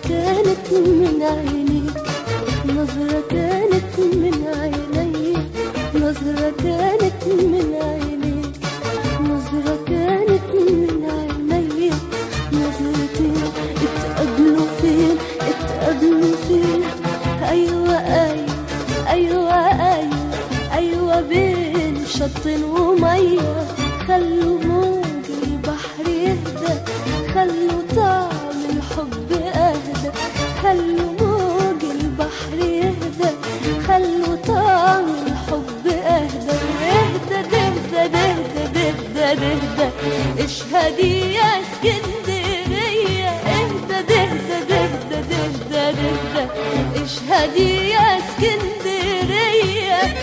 كانت من عينيك نظرة كانت من عيني نظرة كانت من عينيك نظرة كانت من عيني نظرتين اتقابلوا فين اتقابلوا فين أيوة أيوة أيوة أيوة أيوة بين شط ومية خلوا موج البحر يهدى خلوا طعم الحب أهدى خلوا موج البحر يهدى خلوا طعم الحب أهدى اهدى دهدى دهدى دهدى دهدى اشهدي يا اسكندرية اهدى دهدى دهدى دهدى دهدى اشهدي يا اسكندرية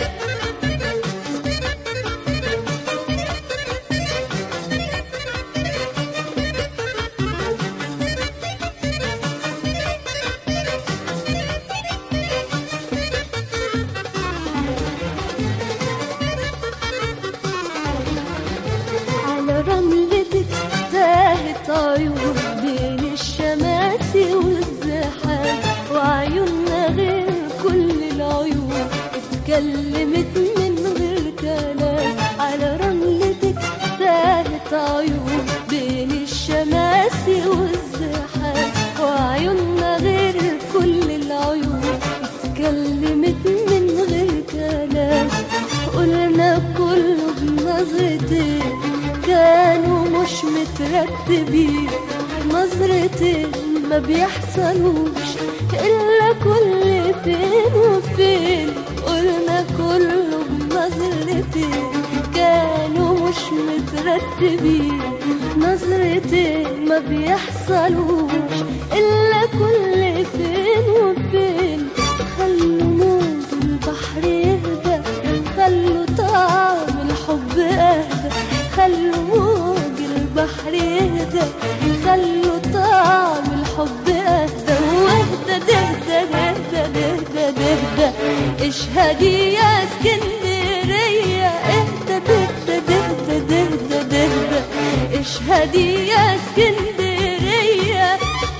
على رملتك تاهت عيون بين الشماسي والزحام وعيوننا غير كل العيون اتكلمت من غير كلام على رملتك تاهت عيون بين الشماسي والزحام وعيوننا غير كل العيون اتكلمت من غير كلام قلنا كله بنظرتين كانوا مش مترتبين نظرتين ما بيحصلوش إلا كل فين وفين قلنا كله بنظرتين كانوا مش مترتبين نظرتين ما بيحصلوش إلا كل فين وفين خلوا موج البحر يهدى خلوا طعم الحب أهدى خلوا موج البحر يهدى خلوا طعم الحب أهدى واهدى دهدى دهدى دهدى دهدى اشهدي يا اسكندرية اهدى دهدى دهدى دهدى دهدى اشهدي يا اسكندرية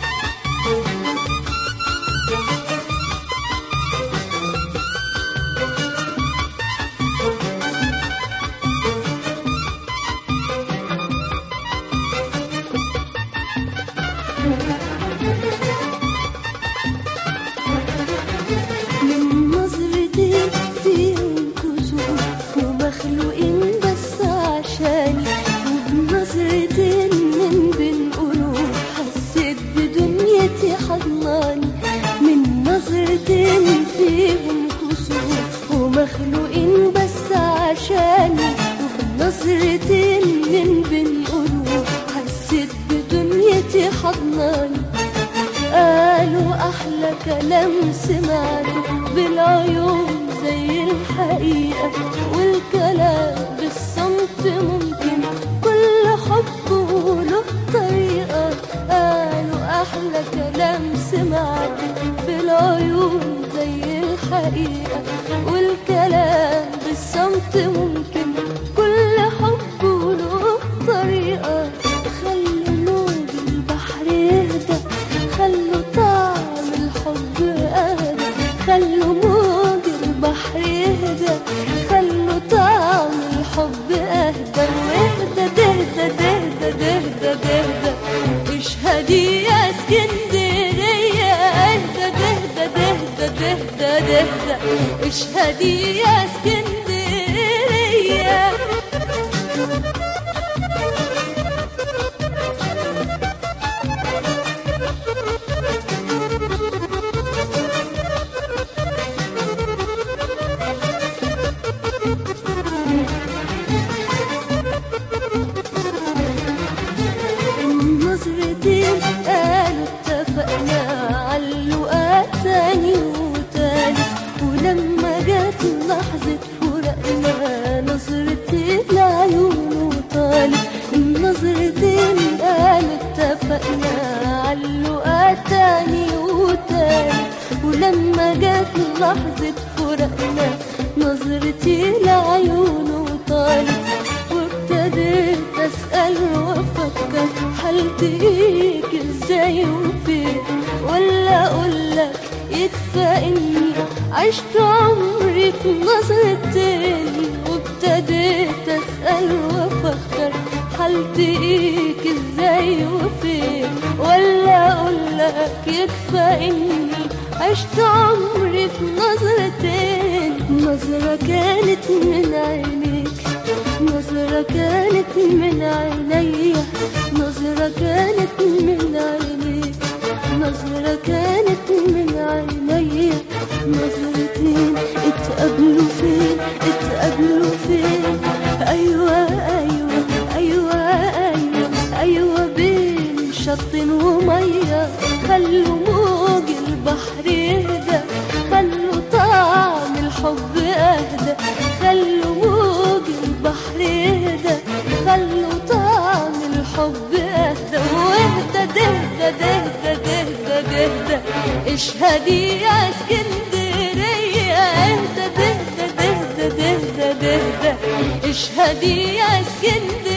من نظرتين فيهم كسوف ومخلوقين بس عشاني وبنظرتين من بين قلوب حسيت بدنيتي حضناني من نظرتين فيهم كسوف ومخلوقين بس عشاني وبنظرتين من بين قلوب حسيت بدنيتي حضناني قالوا أحلى كلام سمعته بالعيون زي الحقيقة والكلام بالصمت ممكن كل حب وله طريقة قالوا أحلى كلام سمعته بالعيون زي الحقيقة والكلام بالصمت ممكن كل حب وله طريقة خلوا موج البحر يهدى خلوا طعم الحب أهدى خلوا موج البحر يهدى خلوا طعم الحب أهدى واهدى دهدى دهدى دهدى دهدى اشهدي يا اسكندرية اهدى دهدى دهدى دهدى دهدى اشهدي يا اسكندرية النظرتين قالوا اتفقنا علقوا تاني وتالت ولما جت لحظة عشت عمري في نظرتين وابتديت اسال وافكر حالتي ايه ازاي وفين ولا اقول لك يكفى اني عشت عمري في نظرتين نظرة كانت من عينيك نظرة كانت من عينيا نظرة كانت من عينيك نظرة كانت من عينيا نظرتين اتقابلوا فين اتقابلوا فين ايوه ايوه ايوه ايوه ايوه بين شط وميه خلوا موج البحر يهدى خلوا طعم الحب اهدى خلوا موج البحر يهدى خلوا طعم الحب اهدى واهدى دهدى دهدى دهدى دهدى اشهدي يا اسكندرية اهدى دهدى دهدى دهدى دهدى اشهدي يا اسكندرية